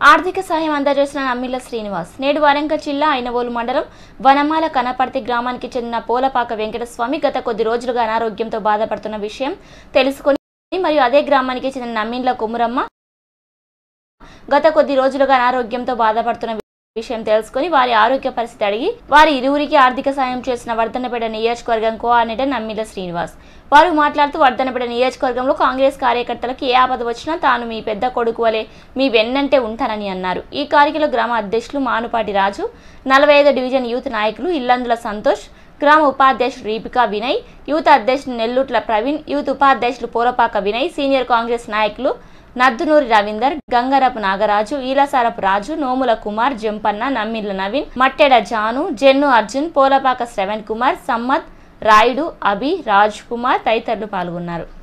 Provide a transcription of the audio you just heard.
ఆర్థిక సాయం అందజేసిన నమ్మిల శ్రీనివాస్ నేడు వరంగల్ జిల్లా ఐనవోలు మండలం వనమాల కనపర్తి గ్రామానికి చెందిన పోలపాక వెంకటస్వామి గత కొద్ది రోజులుగా అనారోగ్యంతో బాధపడుతున్న విషయం తెలుసుకొని మరియు అదే గ్రామానికి చెందిన నమ్మిండ్ల కుమురమ్మ గత కొద్ది రోజులుగా అనారోగ్యంతో బాధపడుతున్న విషయం తెలుసుకొని వారి ఆరోగ్య పరిస్థితి అడిగి వారి ఇరువురికి ఆర్థిక సాయం చేసిన వర్ధనపేట నియోజకవర్గం కోఆర్డినేటర్ నమ్మిల శ్రీనివాస్ వారు మాట్లాడుతూ వర్ధనపేట నియోజకవర్గంలో కాంగ్రెస్ కార్యకర్తలకు ఏ ఆపద వచ్చినా తాను మీ పెద్ద కొడుకు వలె మీ వెన్నంటే ఉంటానని అన్నారు ఈ కార్యక్రమంలో గ్రామ అధ్యక్షులు మానుపాటి రాజు నలభై ఐదు డివిజన్ యూత్ నాయకులు ఇల్లందుల సంతోష్ గ్రామ ఉపాధ్యక్షుడు రీపికా వినయ్ యూత్ అధ్యక్షుడు నెల్లుట్ల ప్రవీణ్ యూత్ ఉపాధ్యక్షులు పూరపాక వినయ్ సీనియర్ కాంగ్రెస్ నాయకులు నద్దునూరి రవీందర్ గంగరపు నాగరాజు ఈలసారపు రాజు నోముల కుమార్ జంపన్న నమ్మిళ్ల నవీన్ మట్టెడ జాను జెన్ను అర్జున్ పోలపాక శ్రవణ్ కుమార్ సమ్మత్ రాయుడు అభి రాజ్ కుమార్ తదితరులు పాల్గొన్నారు